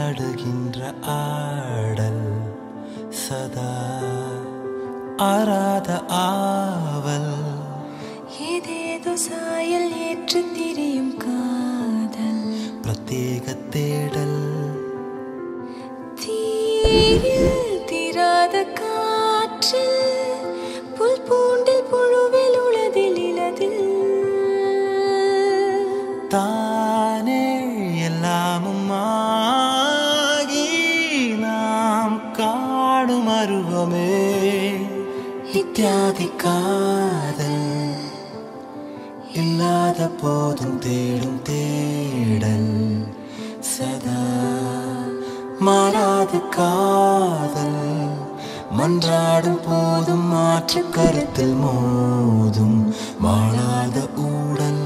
ஆடுகின்ற ஆடல் சதா ஆராத ஆவல் ஏதேதோ சாயல் ஏற்று திரியும் காதல் பிரத்யேக தேடல் தீயில் தீராத காற்றில் புல் பூண்டில் புழுவில் உளதில் இலதில் தானே எல்லாமும் ஆகி நாம் காணும் அருவமே இத்தியாதி காதல் இல்லாத போதும் தேடும் தேடல் சதா மாறாத காதல் மன்றாடும் போதும் மாற்று கருத்தில் மோதும் வாழாத ஊடல்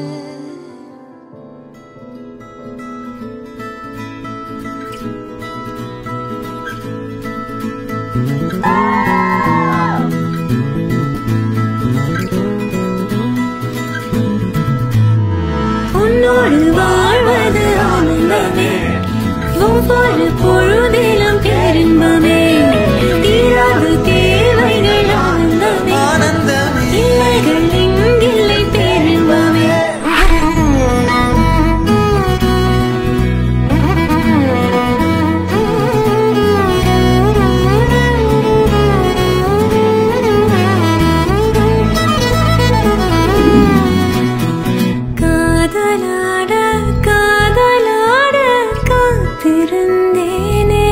உன்னோடு வாழ்வது ஆனந்தமே ஒவ்வொரு பொழுதிலும் பேரின்பமே தீராத தேவைகள் ஆனந்தமே ஆனந்தமே இல்லைகள் இங்கில்லை பேரின்பமே காதலாட காதலாட காத்திருந்தேனே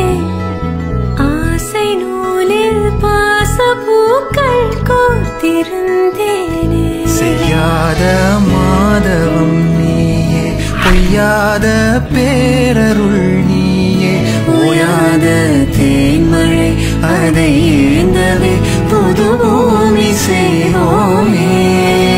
ஆசை நூலில் பாசப்பூக்கள் கோர்த்திருந்தேனே செய்யாத மாதவம் நீயே பொய்யாத பேரருள் நீயே ஓயாத தேன்மழை அதை ஏந்தவே புது பூமி செய்வோமே